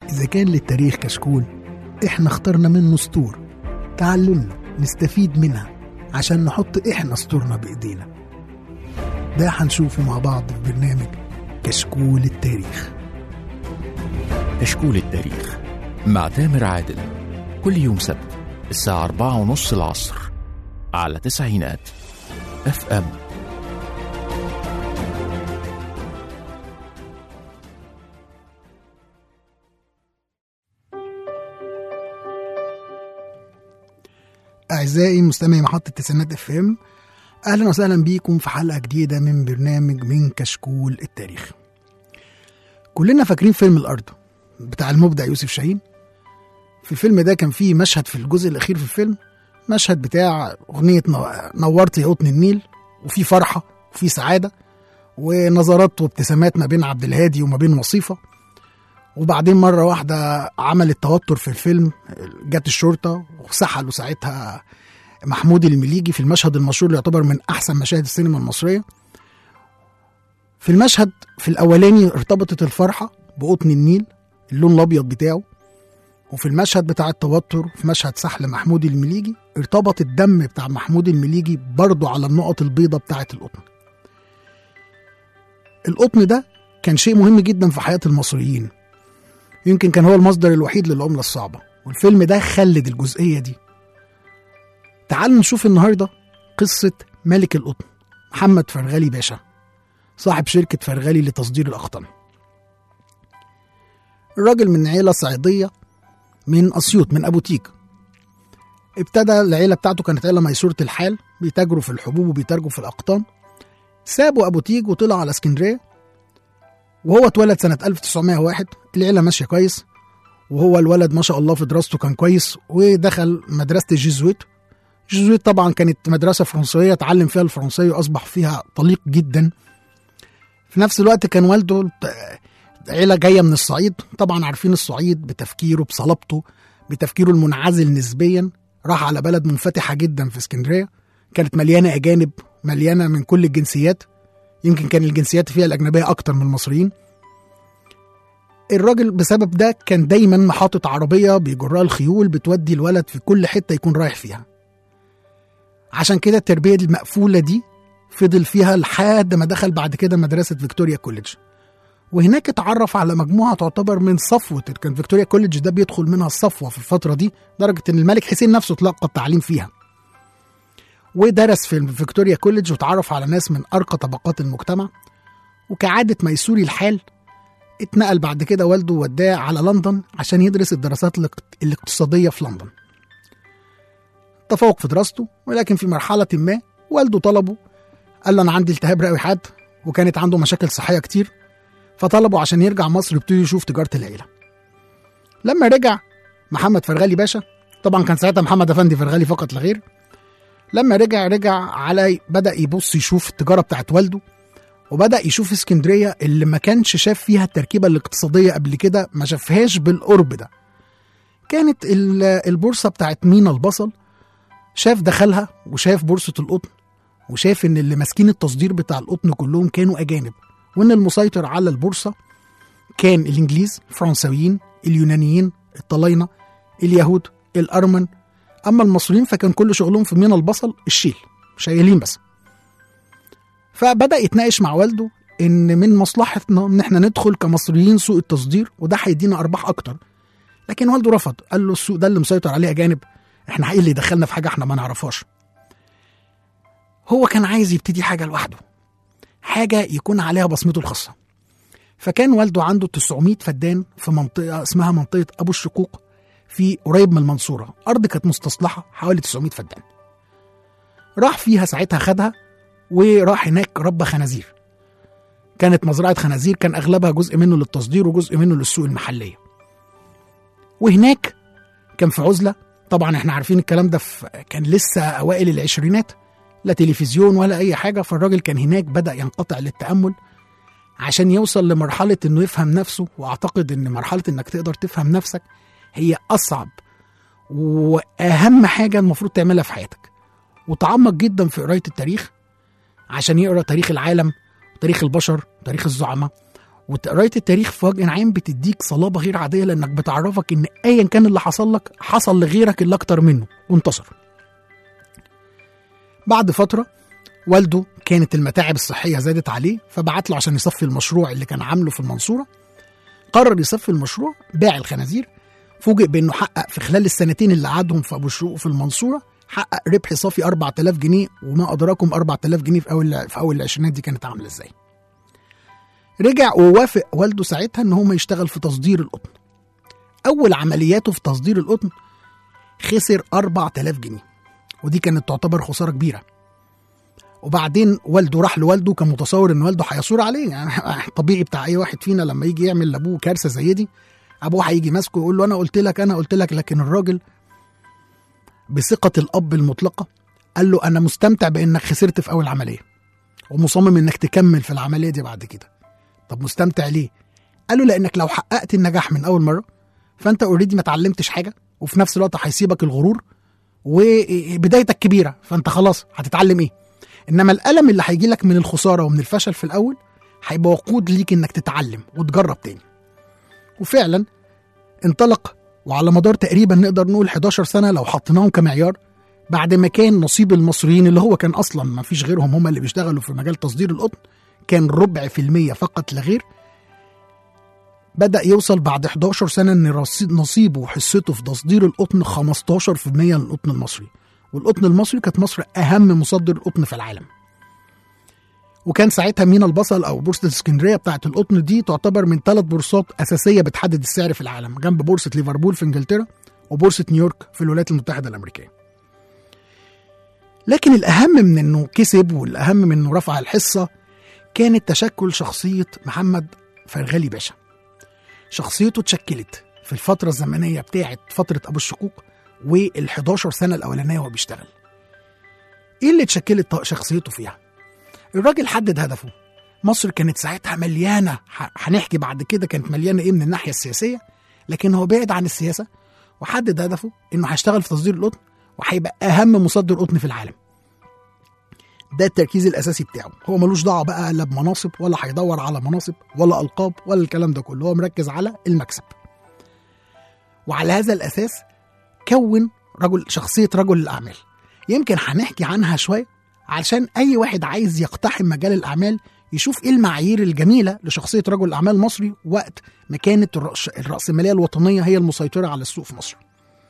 إذا كان للتاريخ كشكول إحنا اخترنا منه سطور تعلمنا نستفيد منها عشان نحط إحنا سطورنا بإيدينا ده هنشوفه مع بعض في برنامج كشكول التاريخ كشكول التاريخ مع تامر عادل كل يوم سبت الساعة أربعة ونص العصر على تسعينات اف ام أعزائي مستمعي محطة تسعينات اف ام أهلا وسهلا بيكم في حلقة جديدة من برنامج من كشكول التاريخ كلنا فاكرين فيلم الأرض بتاع المبدع يوسف شاهين في الفيلم ده كان فيه مشهد في الجزء الأخير في الفيلم مشهد بتاع أغنية نو- نورت يا قطن النيل وفي فرحة وفي سعادة ونظرات وابتسامات ما بين عبد الهادي وما بين وصيفة وبعدين مرة واحدة عملت توتر في الفيلم جت الشرطة وسحلوا ساعتها محمود المليجي في المشهد المشهور اللي يعتبر من أحسن مشاهد السينما المصرية في المشهد في الأولاني ارتبطت الفرحة بقطن النيل اللون الأبيض بتاعه وفي المشهد بتاع التوتر في مشهد سحل محمود المليجي ارتبط الدم بتاع محمود المليجي برضه على النقط البيضة بتاعة القطن القطن ده كان شيء مهم جدا في حياة المصريين يمكن كان هو المصدر الوحيد للعملة الصعبة والفيلم ده خلد الجزئية دي تعالوا نشوف النهاردة قصة ملك القطن محمد فرغلي باشا صاحب شركة فرغلي لتصدير الأقطان الراجل من عيلة صعيدية من أسيوط من أبو تيج ابتدى العيلة بتاعته كانت عيلة ميسورة الحال بيتاجروا في الحبوب وبيتاجروا في الأقطان سابوا أبو تيج وطلعوا على اسكندرية وهو اتولد سنة 1901 العيلة ماشية كويس وهو الولد ما شاء الله في دراسته كان كويس ودخل مدرسة الجيزويت الجيزويت طبعا كانت مدرسة فرنسية اتعلم فيها الفرنسية وأصبح فيها طليق جدا في نفس الوقت كان والده ت- عيلة جاية من الصعيد طبعا عارفين الصعيد بتفكيره بصلابته بتفكيره المنعزل نسبيا راح على بلد منفتحة جدا في اسكندرية كانت مليانة أجانب مليانة من كل الجنسيات يمكن كان الجنسيات فيها الأجنبية أكتر من المصريين الراجل بسبب ده كان دايما حاطط عربية بيجرها الخيول بتودي الولد في كل حتة يكون رايح فيها عشان كده التربية المقفولة دي فضل فيها لحد ما دخل بعد كده مدرسة فيكتوريا كوليدج وهناك اتعرف على مجموعة تعتبر من صفوة كان فيكتوريا كوليدج ده بيدخل منها الصفوة في الفترة دي لدرجة ان الملك حسين نفسه تلقى التعليم فيها ودرس في فيكتوريا كوليدج وتعرف على ناس من أرقى طبقات المجتمع وكعادة ميسوري الحال اتنقل بعد كده والده وداه على لندن عشان يدرس الدراسات الاقت- الاقتصادية في لندن تفوق في دراسته ولكن في مرحلة ما والده طلبه قال له أنا عندي التهاب رئوي حاد وكانت عنده مشاكل صحية كتير فطلبه عشان يرجع مصر يبتدي يشوف تجارة العيلة لما رجع محمد فرغلي باشا طبعا كان ساعتها محمد أفندي فرغلي فقط لا غير لما رجع رجع على بدأ يبص يشوف التجارة بتاعت والده وبدأ يشوف اسكندرية اللي ما كانش شاف فيها التركيبة الاقتصادية قبل كده ما شافهاش بالقرب ده كانت ال- البورصة بتاعت مينا البصل شاف دخلها وشاف بورصة القطن وشاف ان اللي ماسكين التصدير بتاع القطن كلهم كانوا اجانب وان المسيطر على البورصة كان الانجليز الفرنساويين اليونانيين الطلاينة اليهود الارمن اما المصريين فكان كل شغلهم في مينا البصل الشيل شايلين بس فبدا يتناقش مع والده ان من مصلحتنا ان احنا ندخل كمصريين سوق التصدير وده هيدينا ارباح اكتر لكن والده رفض قال له السوق ده اللي مسيطر عليه اجانب احنا ايه اللي دخلنا في حاجه احنا ما نعرفهاش هو كان عايز يبتدي حاجه لوحده حاجه يكون عليها بصمته الخاصه فكان والده عنده 900 فدان في منطقه اسمها منطقه ابو الشقوق في قريب من المنصوره ارض كانت مستصلحه حوالي 900 فدان راح فيها ساعتها خدها وراح هناك ربى خنازير كانت مزرعه خنازير كان اغلبها جزء منه للتصدير وجزء منه للسوق المحليه وهناك كان في عزله طبعا احنا عارفين الكلام ده في كان لسه اوائل العشرينات لا تلفزيون ولا اي حاجه فالراجل كان هناك بدا ينقطع للتامل عشان يوصل لمرحله انه يفهم نفسه واعتقد ان مرحله انك تقدر تفهم نفسك هي اصعب واهم حاجه المفروض تعملها في حياتك وتعمق جدا في قرايه التاريخ عشان يقرا تاريخ العالم تاريخ البشر تاريخ الزعماء وقرايه التاريخ في وجه عام بتديك صلابه غير عاديه لانك بتعرفك ان ايا كان اللي حصل لك حصل لغيرك اللي اكتر منه وانتصر. بعد فتره والده كانت المتاعب الصحيه زادت عليه فبعت له عشان يصفي المشروع اللي كان عامله في المنصوره. قرر يصفي المشروع باع الخنازير فوجئ بانه حقق في خلال السنتين اللي قعدهم في ابو الشروق في المنصوره حقق ربح صافي 4000 جنيه وما ادراكم 4000 جنيه في اول في اول العشرينات دي كانت عامله ازاي. رجع ووافق والده ساعتها ان هو يشتغل في تصدير القطن. اول عملياته في تصدير القطن خسر 4000 جنيه ودي كانت تعتبر خساره كبيره. وبعدين والده راح لوالده كان متصور ان والده هيثور عليه يعني طبيعي بتاع اي واحد فينا لما يجي يعمل لابوه كارثه زي دي ابوه هيجي ماسكه يقول له انا قلت لك انا قلت لك لكن الراجل بثقه الاب المطلقه قال له انا مستمتع بانك خسرت في اول عمليه ومصمم انك تكمل في العمليه دي بعد كده طب مستمتع ليه قال له لانك لو حققت النجاح من اول مره فانت اوريدي ما اتعلمتش حاجه وفي نفس الوقت هيسيبك الغرور وبدايتك كبيره فانت خلاص هتتعلم ايه انما الالم اللي هيجي لك من الخساره ومن الفشل في الاول هيبقى وقود ليك انك تتعلم وتجرب تاني وفعلا انطلق وعلى مدار تقريبا نقدر نقول 11 سنه لو حطيناهم كمعيار بعد ما كان نصيب المصريين اللي هو كان اصلا ما فيش غيرهم هم اللي بيشتغلوا في مجال تصدير القطن كان ربع في المية فقط لا غير بدأ يوصل بعد 11 سنة إن رصيد- نصيبه وحصته في تصدير القطن 15% للقطن المصري والقطن المصري كانت مصر أهم مصدر قطن في العالم وكان ساعتها مينا البصل أو بورصة اسكندرية بتاعت القطن دي تعتبر من ثلاث بورصات أساسية بتحدد السعر في العالم جنب بورصة ليفربول في إنجلترا وبورصة نيويورك في الولايات المتحدة الأمريكية لكن الأهم من إنه كسب والأهم من إنه رفع الحصة كانت تشكل شخصية محمد فرغالي باشا شخصيته اتشكلت في الفترة الزمنية بتاعت فترة أبو الشقوق وال11 سنة الأولانية وهو بيشتغل إيه اللي اتشكلت ط- شخصيته فيها؟ الراجل حدد هدفه مصر كانت ساعتها مليانة ح- هنحكي بعد كده كانت مليانة إيه من الناحية السياسية لكن هو بعد عن السياسة وحدد هدفه إنه هيشتغل في تصدير القطن وهيبقى أهم مصدر قطن في العالم ده التركيز الاساسي بتاعه هو ملوش دعوه بقى لا بمناصب ولا هيدور على مناصب ولا القاب ولا الكلام ده كله هو مركز على المكسب وعلى هذا الاساس كون رجل شخصيه رجل الاعمال يمكن هنحكي عنها شويه عشان اي واحد عايز يقتحم مجال الاعمال يشوف ايه المعايير الجميله لشخصيه رجل الاعمال المصري وقت ما كانت الرأس- الراسماليه الوطنيه هي المسيطره على السوق في مصر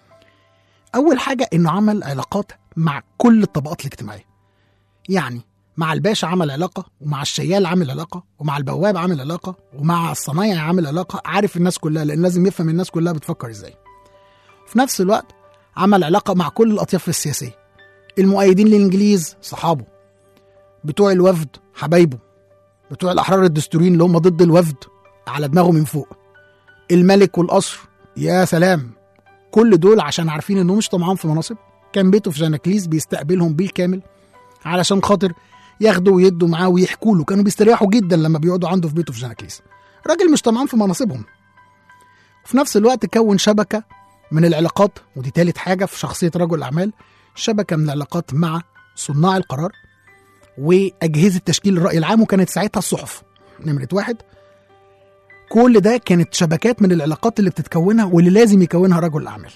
اول حاجه انه عمل علاقات مع كل الطبقات الاجتماعيه يعني مع الباشا عمل علاقة ومع الشيال عامل علاقة ومع البواب عامل علاقة ومع الصنايعي عامل علاقة عارف الناس كلها لأن لازم يفهم الناس كلها بتفكر إزاي في نفس الوقت عمل علاقة مع كل الأطياف السياسية المؤيدين للإنجليز صحابه بتوع الوفد حبايبه بتوع الأحرار الدستوريين اللي هم ضد الوفد على دماغه من فوق الملك والقصر يا سلام كل دول عشان عارفين انه مش طمعان في مناصب كان بيته في جاناكليس بيستقبلهم بالكامل علشان خاطر ياخدوا ويدوا معاه ويحكوا له كانوا بيستريحوا جدا لما بيقعدوا عنده في بيته في جاناكليس راجل مش طمعان في مناصبهم وفي نفس الوقت كون شبكه من العلاقات ودي تالت حاجه في شخصيه رجل الاعمال شبكه من العلاقات مع صناع القرار واجهزه تشكيل الراي العام وكانت ساعتها الصحف نمره واحد كل ده كانت شبكات من العلاقات اللي بتتكونها واللي لازم يكونها رجل الاعمال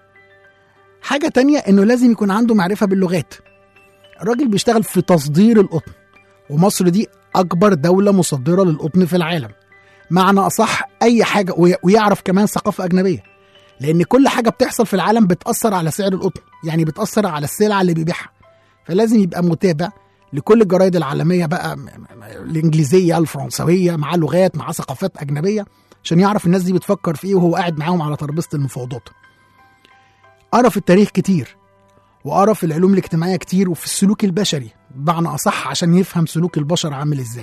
حاجه تانية انه لازم يكون عنده معرفه باللغات الراجل بيشتغل في تصدير القطن ومصر دي اكبر دوله مصدره للقطن في العالم معنى اصح اي حاجه وي- ويعرف كمان ثقافه اجنبيه لان كل حاجه بتحصل في العالم بتاثر على سعر القطن يعني بتاثر على السلعه اللي بيبيعها فلازم يبقى متابع لكل الجرايد العالميه بقى م- م- م- الانجليزيه الفرنسويه مع لغات مع ثقافات اجنبيه عشان يعرف الناس دي بتفكر في ايه وهو قاعد معاهم على ترابيزه المفاوضات قرا في التاريخ كتير وقرا في العلوم الاجتماعيه كتير وفي السلوك البشري بمعنى اصح عشان يفهم سلوك البشر عامل ازاي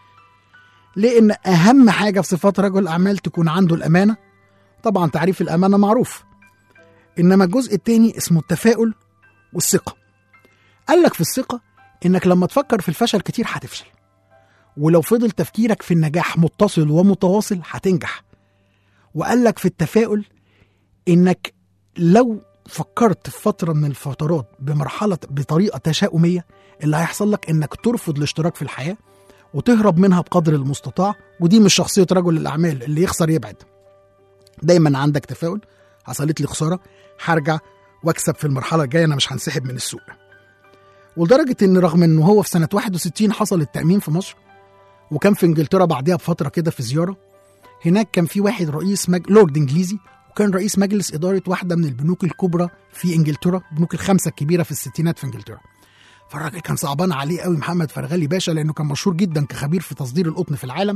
لان اهم حاجه في صفات رجل الاعمال تكون عنده الامانه طبعا تعريف الامانه معروف انما الجزء التاني اسمه التفاؤل والثقه قال لك في الثقه انك لما تفكر في الفشل كتير هتفشل ولو فضل تفكيرك في النجاح متصل ومتواصل هتنجح وقال لك في التفاؤل انك لو فكرت في فترة من الفترات بمرحلة بطريقة تشاؤمية اللي هيحصل لك انك ترفض الاشتراك في الحياة وتهرب منها بقدر المستطاع ودي مش شخصيه رجل الاعمال اللي يخسر يبعد دايما عندك تفاؤل حصلت لي خساره هرجع واكسب في المرحله الجايه انا مش هنسحب من السوق ولدرجه ان رغم انه هو في سنه 61 حصل التامين في مصر وكان في انجلترا بعدها بفتره كده في زياره هناك كان في واحد رئيس مج... لورد انجليزي وكان رئيس مجلس اداره واحده من البنوك الكبرى في انجلترا البنوك الخمسه الكبيره في الستينات في انجلترا فالراجل كان صعبان عليه قوي محمد فرغلي باشا لانه كان مشهور جدا كخبير في تصدير القطن في العالم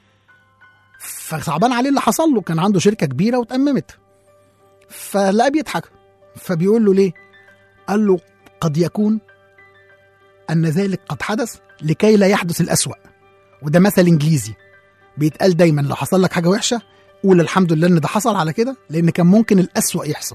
فصعبان عليه اللي حصل له كان عنده شركه كبيره واتأممت فلقى بيضحك فبيقول له ليه قال له قد يكون ان ذلك قد حدث لكي لا يحدث الأسوأ وده مثل انجليزي بيتقال دايما لو حصل لك حاجه وحشه قول الحمد لله ان ده حصل على كده لان كان ممكن الأسوأ يحصل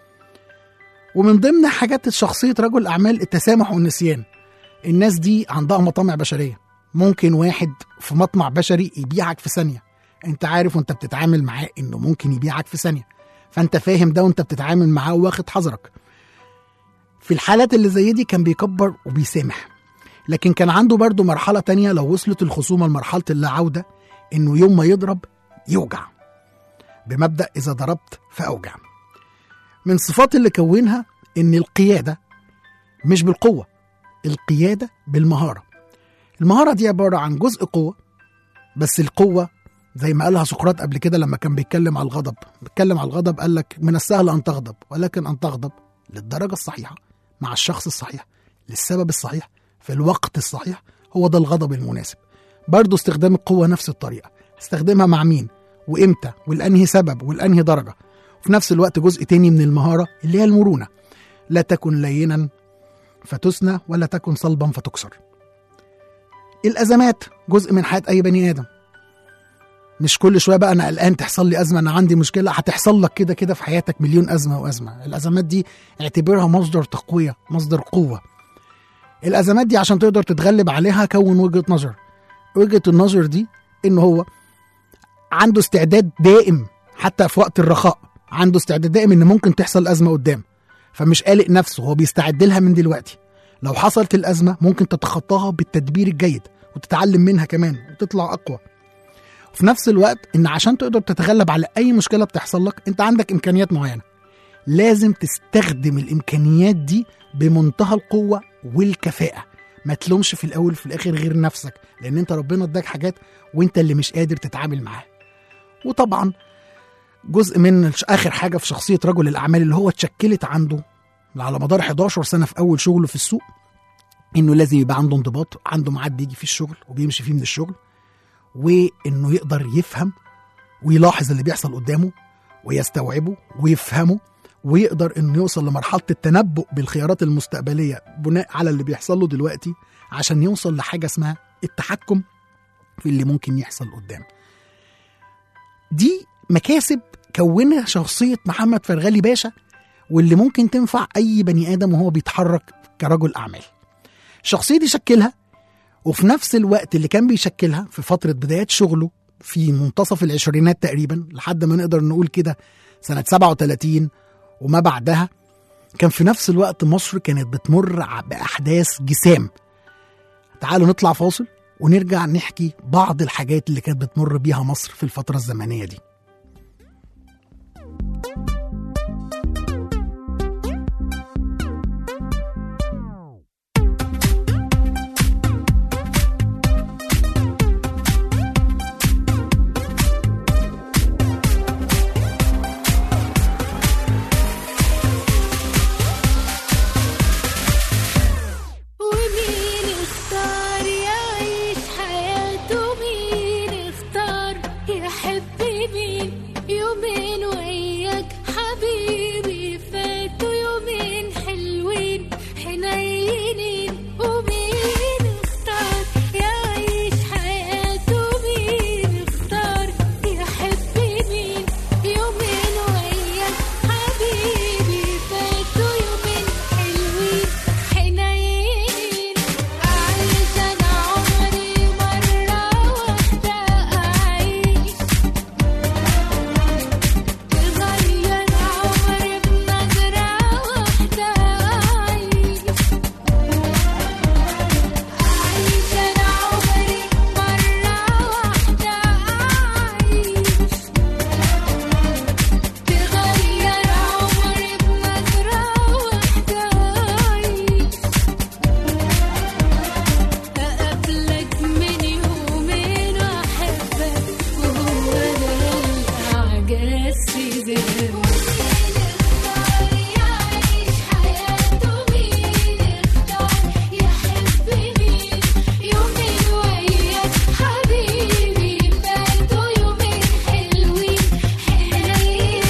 ومن ضمن حاجات شخصيه رجل الاعمال التسامح والنسيان الناس دي عندها مطامع بشريه ممكن واحد في مطمع بشري يبيعك في ثانيه انت عارف وانت بتتعامل معاه انه ممكن يبيعك في ثانيه فانت فاهم ده وانت بتتعامل معاه واخد حذرك في الحالات اللي زي دي كان بيكبر وبيسامح لكن كان عنده برضه مرحلة تانية لو وصلت الخصومة لمرحلة اللا عودة إنه يوم ما يضرب يوجع بمبدأ إذا ضربت فأوجع من صفات اللي كونها إن القيادة مش بالقوة القيادة بالمهارة المهارة دي عبارة عن جزء قوة بس القوة زي ما قالها سقراط قبل كده لما كان بيتكلم على الغضب بيتكلم على الغضب قال لك من السهل أن تغضب ولكن أن تغضب للدرجة الصحيحة مع الشخص الصحيح للسبب الصحيح في الوقت الصحيح هو ده الغضب المناسب برضه استخدام القوة نفس الطريقة استخدمها مع مين وإمتى والأنهي سبب والأنهي درجة وفي نفس الوقت جزء تاني من المهارة اللي هي المرونة لا تكن لينا فتسنى ولا تكن صلبا فتكسر الأزمات جزء من حياة أي بني آدم مش كل شويه بقى انا قلقان تحصل لي ازمه انا عندي مشكله هتحصل لك كده كده في حياتك مليون ازمه وازمه الازمات دي اعتبرها مصدر تقويه مصدر قوه الازمات دي عشان تقدر تتغلب عليها كون وجهه نظر وجهه النظر دي ان هو عنده استعداد دائم حتى في وقت الرخاء عنده استعداد دائم ان ممكن تحصل ازمه قدام فمش قالق نفسه هو بيستعد لها من دلوقتي لو حصلت الازمه ممكن تتخطاها بالتدبير الجيد وتتعلم منها كمان وتطلع اقوى وفي نفس الوقت ان عشان تقدر تتغلب على اي مشكله بتحصل لك انت عندك امكانيات معينه لازم تستخدم الامكانيات دي بمنتهى القوه والكفاءه ما تلومش في الاول وفي الاخر غير نفسك لان انت ربنا اداك حاجات وانت اللي مش قادر تتعامل معاها وطبعا جزء من اخر حاجه في شخصيه رجل الاعمال اللي هو اتشكلت عنده على مدار 11 سنه في اول شغله في السوق انه لازم يبقى عنده انضباط عنده ميعاد بيجي فيه الشغل وبيمشي فيه من الشغل وانه يقدر يفهم ويلاحظ اللي بيحصل قدامه ويستوعبه ويفهمه ويقدر انه يوصل لمرحله التنبؤ بالخيارات المستقبليه بناء على اللي بيحصل له دلوقتي عشان يوصل لحاجه اسمها التحكم في اللي ممكن يحصل قدام. دي مكاسب كونها شخصيه محمد فرغلي باشا واللي ممكن تنفع اي بني ادم وهو بيتحرك كرجل اعمال. الشخصيه دي شكلها وفي نفس الوقت اللي كان بيشكلها في فترة بدايات شغله في منتصف العشرينات تقريبا لحد ما نقدر نقول كده سنة 37 وما بعدها كان في نفس الوقت مصر كانت بتمر بأحداث جسام تعالوا نطلع فاصل ونرجع نحكي بعض الحاجات اللي كانت بتمر بيها مصر في الفترة الزمنية دي ومين اختار يعيش حياته مين اختار يحب مين يومين وياك حبيبي فاتوا يومين حلوين حنينين ومين اختار يعيش حياته مين اختار يحب مين يومين وياك حبيبي فاتوا يومين حلوين حنين أعيش أنا عمري مرة واحدة أعيش تغير عمري بس زهق ومين اختار يعيش حياته مين اختار يحب مين يومين وياك حبيبي فاتوا يومين حلوين حلوين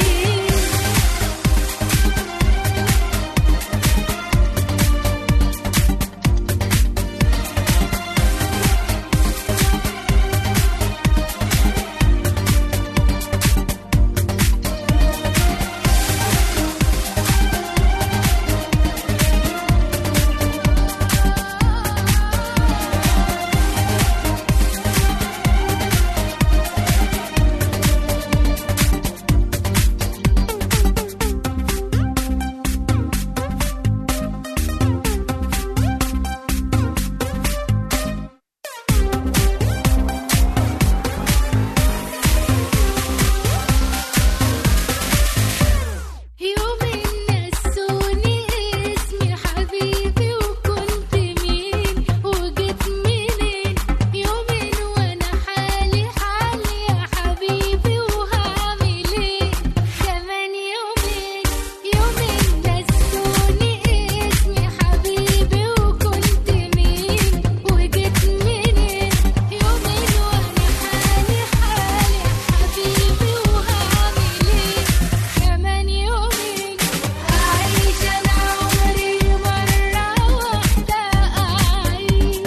يوم نسوني اسمي حبيبي وكنت مين وجيت منين يومين وانا حالي حالي يا حبيبي وهعمل ايه كمان يومين يومين نسوني اسمي حبيبي وكنت مين وجيت منين يومين وانا حالي حالي يا حبيبي وهعمل ايه كمان يومين أعيش أنا عمري مرة واحدة أعيش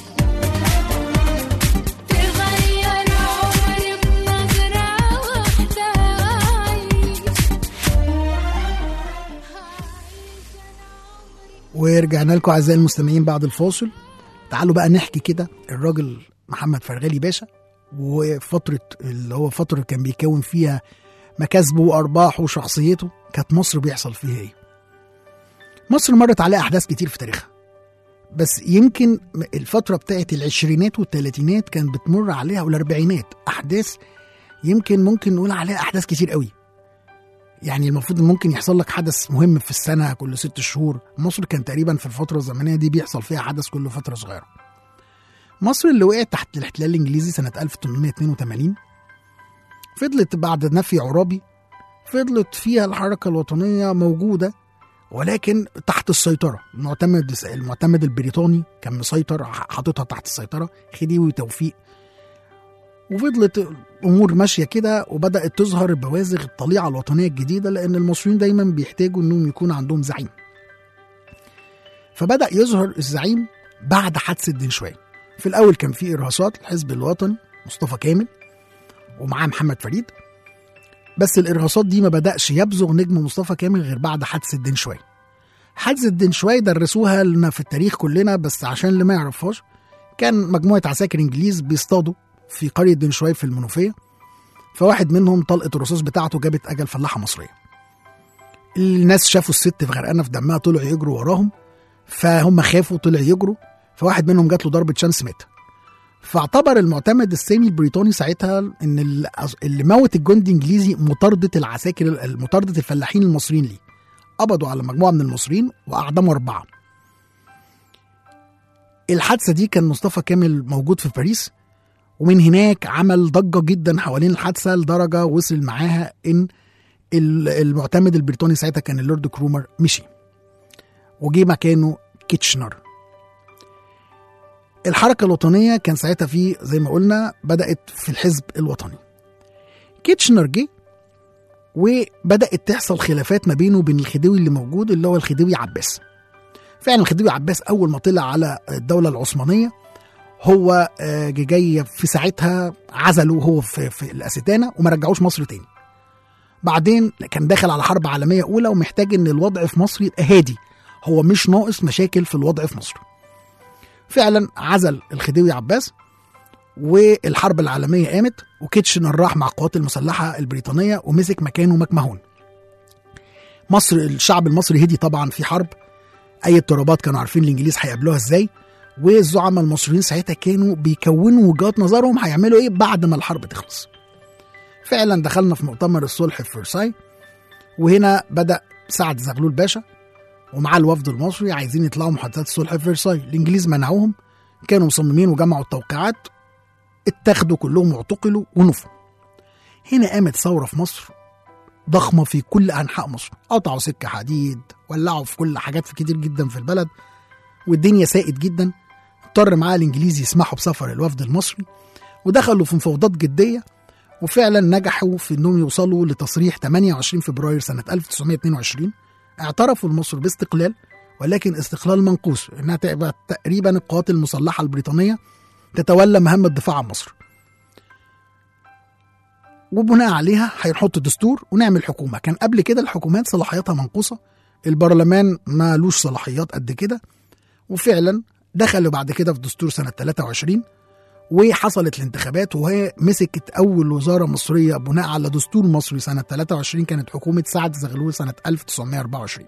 تغير عمري بنظرة واحدة أعيش ورجعنا لكم اعزائي المستمعين بعد الفاصل تعالوا بقى نحكي كده الراجل محمد فرغالي باشا وفترة اللي هو فترة كان بيكون فيها مكاسبه وأرباحه وشخصيته كانت مصر بيحصل فيها إيه مصر مرت عليها أحداث كتير في تاريخها بس يمكن الفترة بتاعت العشرينات والثلاثينات كان بتمر عليها والأربعينات أحداث يمكن ممكن نقول عليها أحداث كتير قوي يعني المفروض إن ممكن يحصل لك حدث مهم في السنة كل ست شهور مصر كان تقريبا في الفترة الزمنية دي بيحصل فيها حدث كل فترة صغيرة مصر اللي وقعت تحت الاحتلال الإنجليزي سنة 1882 فضلت بعد نفي عرابي فضلت فيها الحركة الوطنية موجودة ولكن تحت السيطرة المعتمد المعتمد البريطاني كان مسيطر حاططها تحت السيطرة خديوي توفيق وفضلت الامور ماشيه كده وبدات تظهر البوازغ الطليعه الوطنيه الجديده لان المصريين دايما بيحتاجوا انهم يكون عندهم زعيم فبدا يظهر الزعيم بعد حادثه دنشواي في الاول كان في ارهاصات الحزب الوطني مصطفى كامل ومعاه محمد فريد بس الارهاصات دي ما بداش يبزغ نجم مصطفى كامل غير بعد حادثه دنشواي حادثه دنشواي درسوها لنا في التاريخ كلنا بس عشان اللي ما يعرفهاش كان مجموعه عساكر انجليز بيصطادوا في قريه دنشواي في المنوفيه فواحد منهم طلقه الرصاص بتاعته جابت اجل فلاحه مصريه الناس شافوا الست في غرقانه في دمها طلعوا يجروا وراهم فهم خافوا طلعوا يجروا فواحد منهم جات له ضربه شمس مات فاعتبر المعتمد السامي البريطاني ساعتها ان ال- اللي موت الجندي الانجليزي مطارده العساكر مطارده الفلاحين المصريين ليه قبضوا على مجموعه من المصريين واعدموا اربعه الحادثه دي كان مصطفى كامل موجود في باريس ومن هناك عمل ضجه جدا حوالين الحادثه لدرجه وصل معاها ان ال- المعتمد البريطاني ساعتها كان اللورد كرومر مشي وجي مكانه كيتشنر الحركة الوطنية كان ساعتها في زي ما قلنا بدأت في الحزب الوطني كيتشنر جه وبدأت تحصل خلافات ما بينه وبين الخديوي اللي موجود اللي هو الخديوي عباس فعلا الخديوي عباس أول ما طلع على الدولة العثمانية هو آه، جاي في ساعتها عزله هو في, في الأستانة وما رجعوش مصر تاني بعدين كان داخل على حرب عالمية أولى ومحتاج إن الوضع في مصر يبقى هادي هو مش ناقص مشاكل في الوضع في مصر فعلا عزل الخديوي عباس والحرب العالمية قامت وكيتشنر راح مع القوات المسلحة البريطانية ومسك مكانه مكمهون مصر الشعب المصري هدي طبعا في حرب أي اضطرابات كانوا عارفين الإنجليز هيقابلوها إزاي والزعماء المصريين ساعتها كانوا بيكونوا وجهات نظرهم هيعملوا إيه بعد ما الحرب تخلص فعلا دخلنا في مؤتمر الصلح في فرساي وهنا بدأ سعد زغلول باشا ومعاه الوفد المصري عايزين يطلعوا محادثات الصلح في فرساي الانجليز منعوهم كانوا مصممين وجمعوا التوقيعات اتاخدوا كلهم واعتقلوا ونفوا هنا قامت ثورة في مصر ضخمة في كل أنحاء مصر قطعوا سكة حديد ولعوا في كل حاجات في كتير جدا في البلد والدنيا ساءت جدا اضطر معاه الإنجليز يسمحوا بسفر الوفد المصري ودخلوا في مفاوضات جدية وفعلا نجحوا في انهم يوصلوا لتصريح 28 فبراير سنة 1922 اعترفوا لمصر باستقلال ولكن استقلال منقوص انها تبقى تقريبا القوات المسلحة البريطانية تتولى مهام الدفاع عن مصر وبناء عليها هنحط دستور ونعمل حكومة كان قبل كده الحكومات صلاحياتها منقوصة البرلمان ما لوش صلاحيات قد كده وفعلا دخلوا بعد كده في دستور سنة 23 وحصلت الانتخابات وهي مسكت أول وزارة مصرية بناء على دستور مصري سنة 23 كانت حكومة سعد زغلول سنة 1924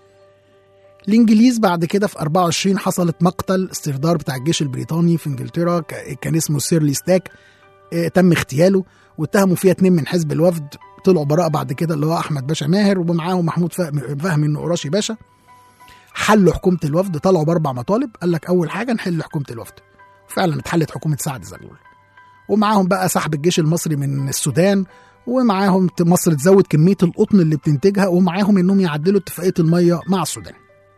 الإنجليز بعد كده في 24 حصلت مقتل استردار بتاع الجيش البريطاني في إنجلترا ك- كان اسمه سيرلي ستاك اه تم اغتياله واتهموا فيها اتنين من حزب الوفد طلعوا براءة بعد كده اللي هو أحمد باشا ماهر ومعاهم محمود فهمي فهمي النقراشي باشا حلوا حكومة الوفد طلعوا بأربع مطالب قال لك أول حاجة نحل حكومة الوفد فعلا اتحلت حكومة سعد زغلول ومعاهم بقى سحب الجيش المصري من السودان ومعاهم ت- مصر تزود كمية القطن اللي بتنتجها ومعاهم انهم يعدلوا اتفاقية المية مع السودان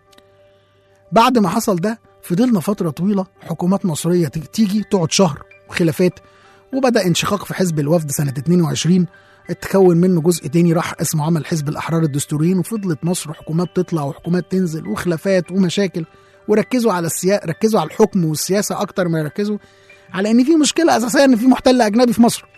بعد ما حصل ده فضلنا فترة طويلة حكومات مصرية ت- تيجي تقعد شهر وخلافات وبدأ انشقاق في حزب الوفد سنة 22 اتكون منه جزء تاني راح اسمه عمل حزب الأحرار الدستوريين وفضلت مصر حكومات تطلع وحكومات تنزل وخلافات ومشاكل وركزوا على السيا... ركزوا على الحكم والسياسة أكتر ما يركزوا على إن في مشكلة أساسية إن في محتل أجنبي في مصر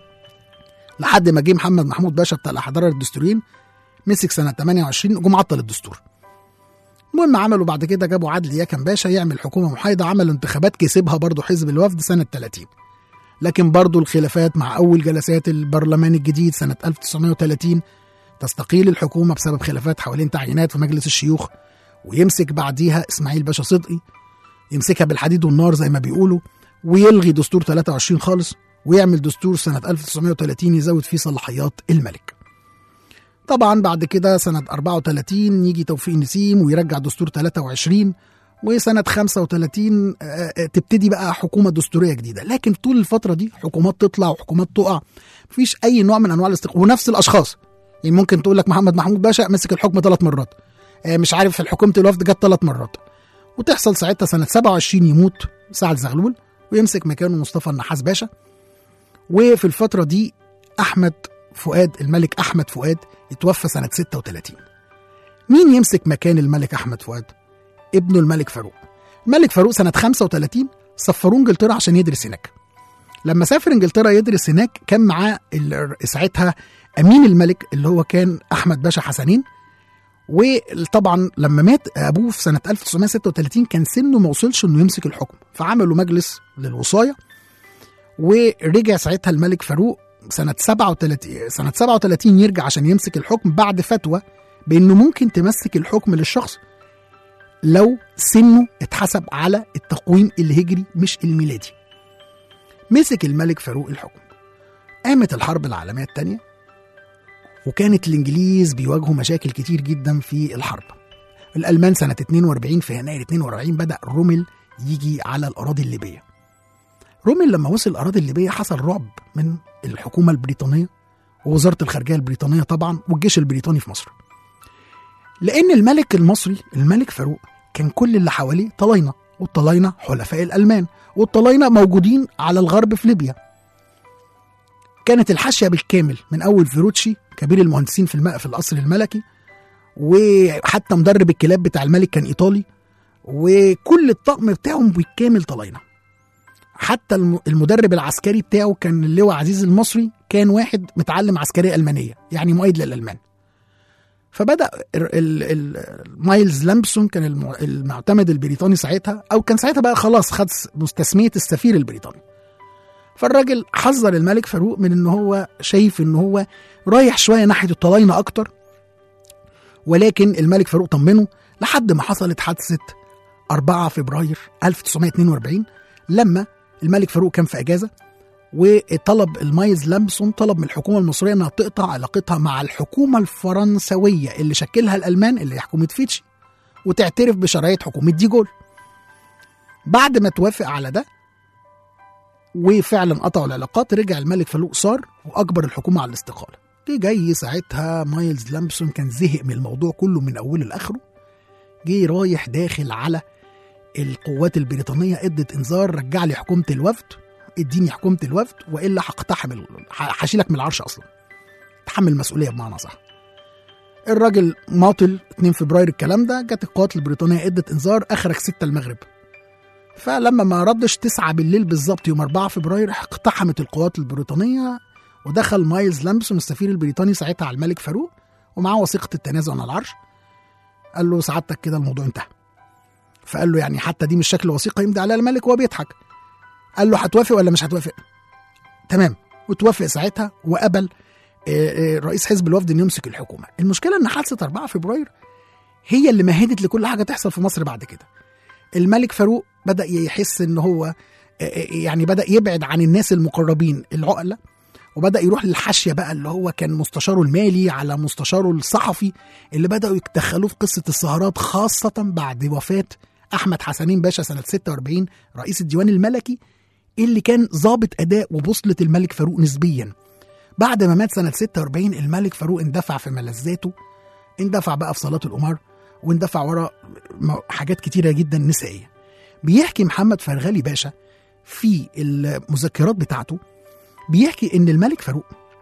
لحد ما جه محمد محمود باشا بتاع الأحرار الدستوريين مسك سنة 28 وجم عطل الدستور المهم عملوا بعد كده جابوا عادل ياكن باشا يعمل حكومة محايدة عملوا انتخابات كسبها برضه حزب الوفد سنة 30 لكن برضه الخلافات مع أول جلسات البرلمان الجديد سنة 1930 تستقيل الحكومة بسبب خلافات حوالين تعيينات في مجلس الشيوخ ويمسك بعديها إسماعيل باشا صدقي يمسكها بالحديد والنار زي ما بيقولوا ويلغي دستور 23 خالص ويعمل دستور سنة 1930 يزود فيه صلاحيات الملك طبعا بعد كده سنة 34 يجي توفيق نسيم ويرجع دستور 23 وسنة 35 آه، آه، تبتدي بقى حكومة دستورية جديدة لكن طول الفترة دي حكومات تطلع وحكومات تقع مفيش أي نوع من أنواع الاستقرار ونفس الأشخاص يعني ممكن تقول لك محمد محمود باشا مسك الحكم ثلاث مرات آه، مش عارف حكومة الوفد جت ثلاث مرات وتحصل ساعتها سنة 27 يموت سعد زغلول ويمسك مكانه مصطفى النحاس باشا وفي الفترة دي أحمد فؤاد الملك أحمد فؤاد يتوفى سنة 36 مين يمسك مكان الملك أحمد فؤاد؟ ابنه الملك فاروق الملك فاروق سنة 35 سفروه انجلترا عشان يدرس هناك لما سافر انجلترا يدرس هناك كان معاه ال- ساعتها امين الملك اللي هو كان احمد باشا حسنين وطبعا لما مات ابوه في سنه 1936 كان سنه ما وصلش انه يمسك الحكم فعملوا مجلس للوصايه ورجع ساعتها الملك فاروق سنه 37 سنه 37 يرجع عشان يمسك الحكم بعد فتوى بانه ممكن تمسك الحكم للشخص لو سنه اتحسب على التقويم الهجري مش الميلادي مسك الملك فاروق الحكم قامت الحرب العالمية الثانية وكانت الإنجليز بيواجهوا مشاكل كتير جدا في الحرب الألمان سنة 42 في يناير 42 بدأ رومل يجي على الأراضي الليبية رومل لما وصل الأراضي الليبية حصل رعب من الحكومة البريطانية ووزارة الخارجية البريطانية طبعا والجيش البريطاني في مصر لأن الملك المصري الملك فاروق كان كل اللي حواليه طلاينة والطلاينة حلفاء الألمان والطلاينة موجودين على الغرب في ليبيا كانت الحاشية بالكامل من أول فيروتشي كبير المهندسين في الماء في القصر الملكي وحتى مدرب الكلاب بتاع الملك كان إيطالي وكل الطقم بتاعهم بالكامل طلاينة حتى الم- المدرب العسكري بتاعه كان اللواء عزيز المصري كان واحد متعلم عسكرية ألمانية يعني مؤيد للألمان فبدا ال- ال- ال- مايلز لامبسون كان الم- المعتمد البريطاني ساعتها او كان ساعتها بقى خلاص خد س- تسميه السفير البريطاني فالراجل حذر الملك فاروق من ان هو شايف ان هو رايح شويه ناحيه الطلاينه اكتر ولكن الملك فاروق طمنه لحد ما حصلت حادثه 4 فبراير 1942 لما الملك فاروق كان في اجازه وطلب المايز لامسون طلب من الحكومه المصريه انها تقطع علاقتها مع الحكومه الفرنسويه اللي شكلها الالمان اللي هي حكومه فيتشي وتعترف بشرعيه حكومه ديجول بعد ما توافق على ده وفعلا قطعوا العلاقات رجع الملك فاروق صار واجبر الحكومه على الاستقاله جه جاي ساعتها مايلز لامبسون كان زهق من الموضوع كله من اوله لاخره جه رايح داخل على القوات البريطانيه ادت انذار رجع لي حكومه الوفد اديني حكومه الوفد والا هقتحم ال- ه- هشيلك من العرش اصلا تحمل المسؤوليه بمعنى صح الراجل ماطل 2 فبراير الكلام ده جت القوات البريطانيه ادت انذار اخرك 6 المغرب فلما ما ردش 9 بالليل بالظبط يوم 4 فبراير اقتحمت القوات البريطانيه ودخل مايلز لامبسون السفير البريطاني ساعتها على الملك فاروق ومعاه وثيقه التنازل عن العرش قال له سعادتك كده الموضوع انتهى فقال له يعني حتى دي مش شكل وثيقه يمضي عليها الملك وهو بيضحك قال له هتوافق ولا مش هتوافق تمام وتوافق ساعتها وقبل آه، آه، رئيس حزب الوفد انه يمسك الحكومه المشكله ان حادثه 4 فبراير هي اللي مهدت لكل حاجه تحصل في مصر بعد كده الملك فاروق بدا يحس ان هو آه، آه، يعني بدا يبعد عن الناس المقربين العقله وبدا يروح للحاشيه بقى اللي هو كان مستشاره المالي على مستشاره الصحفي اللي بداوا يتدخلوا في قصه السهرات خاصه بعد وفاه احمد حسنين باشا سنه 46 رئيس الديوان الملكي اللي كان ضابط اداء وبوصله الملك فاروق نسبيا بعد ما مات سنه 46 الملك فاروق اندفع في ملذاته اندفع بقى في صلاه القمار واندفع ورا م- حاجات كتيره جدا نسائيه بيحكي محمد فرغلي باشا في المذكرات بتاعته بيحكي ان الملك فاروق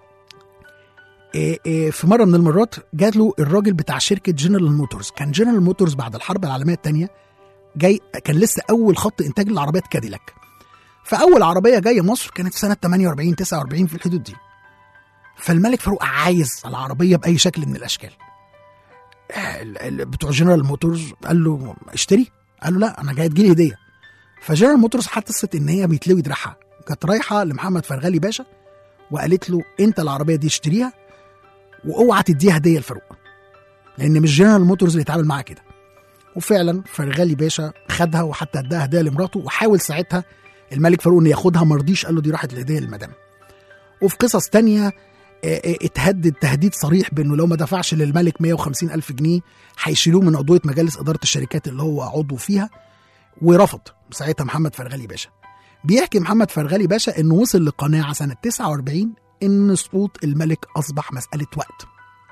آه، آه، في مره من المرات جات له الراجل بتاع شركه جنرال موتورز كان جنرال موتورز بعد الحرب العالميه الثانيه جاي كان لسه اول خط انتاج للعربيات كاديلاك فاول عربيه جايه مصر كانت في سنه 48 49 في الحدود دي فالملك فاروق عايز العربيه باي شكل من الاشكال آه، ال- ال- بتوع جنرال موتورز قال له اشتري قال له لا انا جاي تجيلي هديه فجنرال موتورز حست ان هي بيتلوي دراعها كانت رايحه لمحمد فرغلي باشا وقالت له انت العربيه دي اشتريها واوعى تديها هديه لفاروق لان مش جنرال موتورز اللي يتعامل معاها كده وفعلا فرغلي باشا خدها وحتى اداها هديه لمراته وحاول ساعتها الملك فاروق انه ياخدها ما رضيش قال له دي راحت الهديه للمدام وفي قصص تانية آه، آه، اتهدد تهديد صريح بانه لو ما دفعش للملك 150 الف جنيه هيشيلوه من عضويه مجالس اداره الشركات اللي هو عضو فيها ورفض ساعتها محمد فرغلي باشا بيحكي محمد فرغلي باشا انه وصل لقناعه سنه 49 ان سقوط الملك اصبح مساله وقت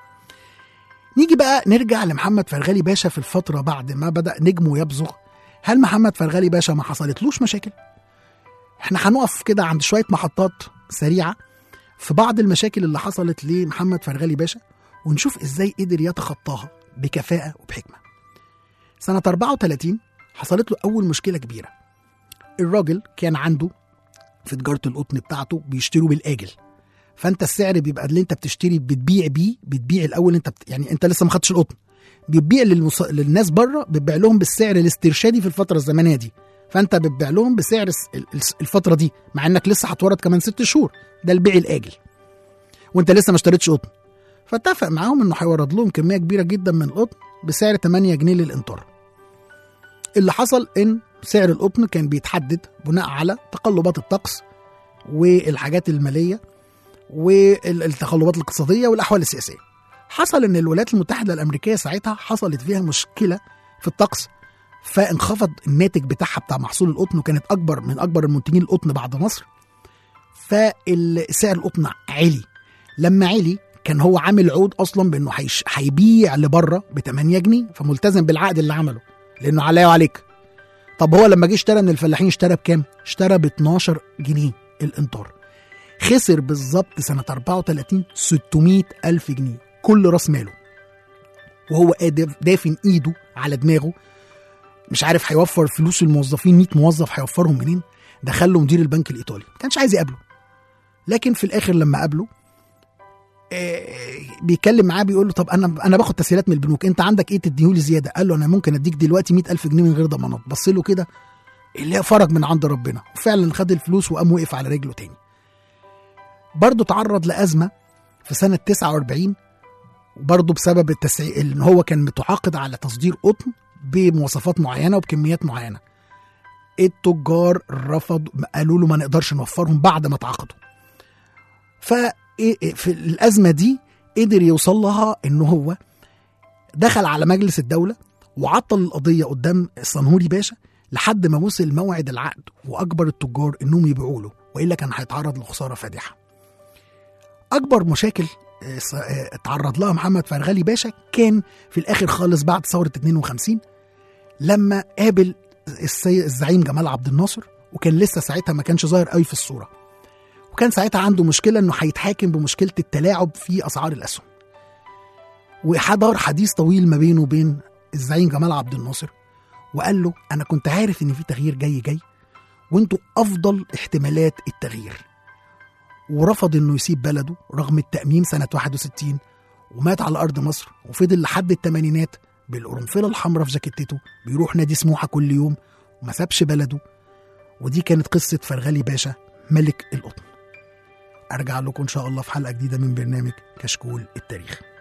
نيجي بقى نرجع لمحمد فرغلي باشا في الفتره بعد ما بدا نجمه يبزغ هل محمد فرغلي باشا ما حصلتلوش مشاكل احنا هنقف كده عند شويه محطات سريعه في بعض المشاكل اللي حصلت لمحمد فرغلي باشا ونشوف ازاي قدر يتخطاها بكفاءه وبحكمه سنه 34 حصلت له اول مشكله كبيره الراجل كان عنده في تجاره القطن بتاعته بيشتروا بالاجل فانت السعر بيبقى اللي انت بتشتري بتبيع بيه بتبيع الاول انت بت... يعني انت لسه ما خدتش القطن بتبيع للمص... للناس بره بتبيع لهم بالسعر الاسترشادي في الفتره الزمنيه دي فانت بتبيع لهم بسعر الس- ال- الس- الفتره دي مع انك لسه هتورد كمان ست شهور ده البيع الاجل وانت لسه ما اشتريتش قطن فاتفق معاهم انه هيورد لهم كميه كبيره جدا من القطن بسعر 8 جنيه للانطار اللي حصل ان سعر القطن كان بيتحدد بناء على تقلبات الطقس والحاجات الماليه والتقلبات الاقتصاديه والاحوال السياسيه. حصل ان الولايات المتحده الامريكيه ساعتها حصلت فيها مشكله في الطقس فانخفض الناتج بتاعها بتاع محصول القطن وكانت اكبر من اكبر المنتجين القطن بعد مصر فسعر القطن عالي لما عالي كان هو عامل عقود اصلا بانه هيش- هيبيع لبره ب 8 جنيه فملتزم بالعقد اللي عمله لانه عليا وعليك طب هو لما جه اشترى من الفلاحين اشترى بكام؟ اشترى ب 12 جنيه الانطار خسر بالظبط سنة 34 600 ألف جنيه كل راس ماله وهو قادر دافن ايده على دماغه مش عارف هيوفر فلوس الموظفين 100 موظف هيوفرهم منين دخل له مدير البنك الايطالي ما كانش عايز يقابله لكن في الاخر لما قابله آه، بيتكلم معاه بيقول له طب انا انا باخد تسهيلات من البنوك انت عندك ايه تديهولي زياده قال له انا ممكن اديك دلوقتي 100000 جنيه من غير ضمانات بص له كده اللي هي فرج من عند ربنا وفعلا خد الفلوس وقام وقف على رجله تاني برضه تعرض لازمه في سنه 49 برضه بسبب التسعي... ان هو كان متعاقد على تصدير قطن بمواصفات معينه وبكميات معينه التجار رفضوا قالوا له ما نقدرش نوفرهم بعد ما تعاقدوا ف في الازمه دي قدر يوصل لها ان هو دخل على مجلس الدوله وعطل القضيه قدام الصنهوري باشا لحد ما وصل موعد العقد واجبر التجار انهم يبيعوا له والا كان هيتعرض لخساره فادحه اكبر مشاكل آه، س- آه، اتعرض لها محمد فرغلي باشا كان في الاخر خالص بعد ثوره 52 لما قابل السي- الزعيم جمال عبد الناصر وكان لسه ساعتها ما كانش ظاهر قوي في الصوره وكان ساعتها عنده مشكله انه هيتحاكم بمشكله التلاعب في اسعار الاسهم وحضر حديث طويل ما بينه وبين الزعيم جمال عبد الناصر وقال له انا كنت عارف ان في تغيير جاي جاي وانتوا افضل احتمالات التغيير ورفض انه يسيب بلده رغم التأميم سنة 61 ومات على أرض مصر وفضل لحد الثمانينات بالقرنفلة الحمراء في جاكيتته بيروح نادي سموحة كل يوم وما سابش بلده ودي كانت قصة فرغلي باشا ملك القطن أرجع لكم إن شاء الله في حلقة جديدة من برنامج كشكول التاريخ